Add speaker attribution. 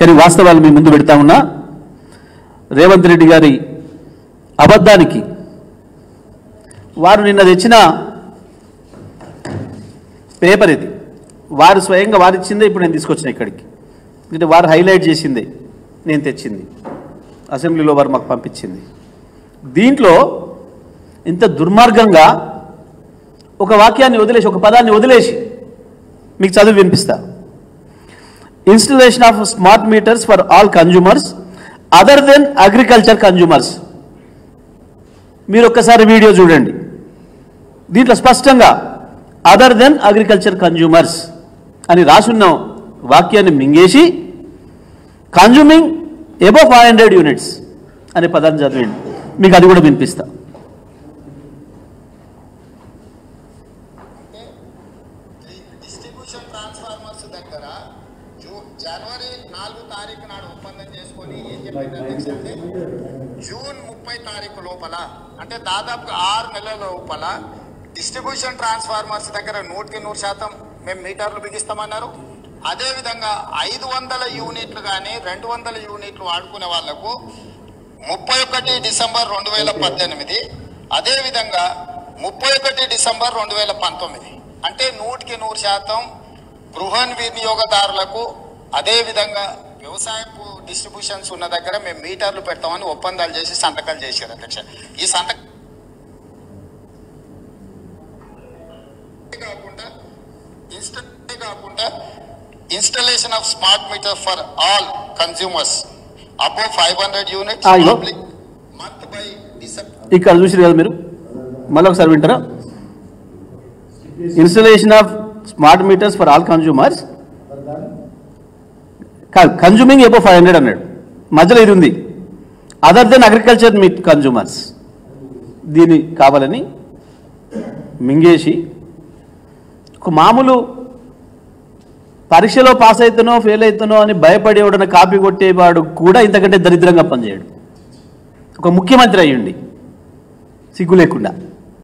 Speaker 1: కానీ వాస్తవాలు మీ ముందు పెడతా ఉన్నా రేవంత్ రెడ్డి గారి అబద్ధానికి వారు నిన్న తెచ్చిన పేపర్ ఇది వారు స్వయంగా వారు ఇచ్చిందే ఇప్పుడు నేను తీసుకొచ్చిన ఇక్కడికి అంటే వారు హైలైట్ చేసిందే నేను తెచ్చింది అసెంబ్లీలో వారు మాకు పంపించింది దీంట్లో ఇంత దుర్మార్గంగా ఒక వాక్యాన్ని వదిలేసి ఒక పదాన్ని వదిలేసి మీకు చదువు వినిపిస్తా installation of smart meters for all consumers other than agriculture consumers మీరు ఒక్కసారి వీడియో చూడండి దీంట్లో స్పష్టంగా అదర్ దెన్ అగ్రికల్చర్ కన్జ్యూమర్స్ అని రాసున్న వాక్యాన్ని మింగేసి consuming above five hundred units అనే పదాన్ని చదివండి మీకు అది కూడా వినిపిస్తా
Speaker 2: ఈ డిస్ట్రిబ్యూషన్ ట్రాన్స్ఫార్మర్స్ దగ్గర జూ జనవరి నాలుగు తారీఖు నాడు ఒప్పందం చేసుకొని ఏం చెప్పింది అధ్యక్ష అంటే జూన్ ముప్పై తారీఖు లోపల అంటే దాదాపు ఆరు నెలల లోపల డిస్ట్రిబ్యూషన్ ట్రాన్స్ఫార్మర్స్ దగ్గర నూటికి నూరు శాతం మేము మీటర్లు బిగిస్తామన్నారు అదే విధంగా ఐదు వందల యూనిట్లు కానీ రెండు వందల యూనిట్లు వాడుకునే వాళ్లకు ముప్పై ఒకటి డిసెంబర్ రెండు వేల పద్దెనిమిది అదే విధంగా ముప్పై ఒకటి డిసెంబర్ రెండు వేల పంతొమ్మిది అంటే నూటికి నూరు శాతం గృహ వినియోగదారులకు అదే విధంగా వ్యవసాయపు డిస్ట్రిబ్యూషన్స్ ఉన్న దగ్గర మేము మీటర్లు పెడతామని ఒప్పందాలు చేసి సంతకాలు చేశారు అధ్యక్ష ఈ సంతకం కాకుండా ఇన్స్టల్ కాకుండా installation of smart meter for all consumers above five hundred units
Speaker 1: Ah, ఇగో.
Speaker 2: మంత్ బై డిసెంబర్
Speaker 1: ఇక్కడ చూసిరు కదా మీరు మళ్ళీ ఒకసారి వింటారా installation of smart meters for all consumers కాదు కన్జ్యూమింగ్ ఎబో ఫైవ్ హండ్రెడ్ అన్నాడు మధ్యలో ఇది ఉంది other than agriculture meet consumers దీని కావాలని మింగేసి ఒక మామూలు పరీక్షలో పాస్ అవుతానో ఫెయిల్ అవుతానో అని భయపడి ఎవడన్నా కాపీ కొట్టేవాడు కూడా ఇంతకంటే దరిద్రంగా పనిచేయడు ఒక ముఖ్యమంత్రి అయ్యుండి సిగ్గు లేకుండా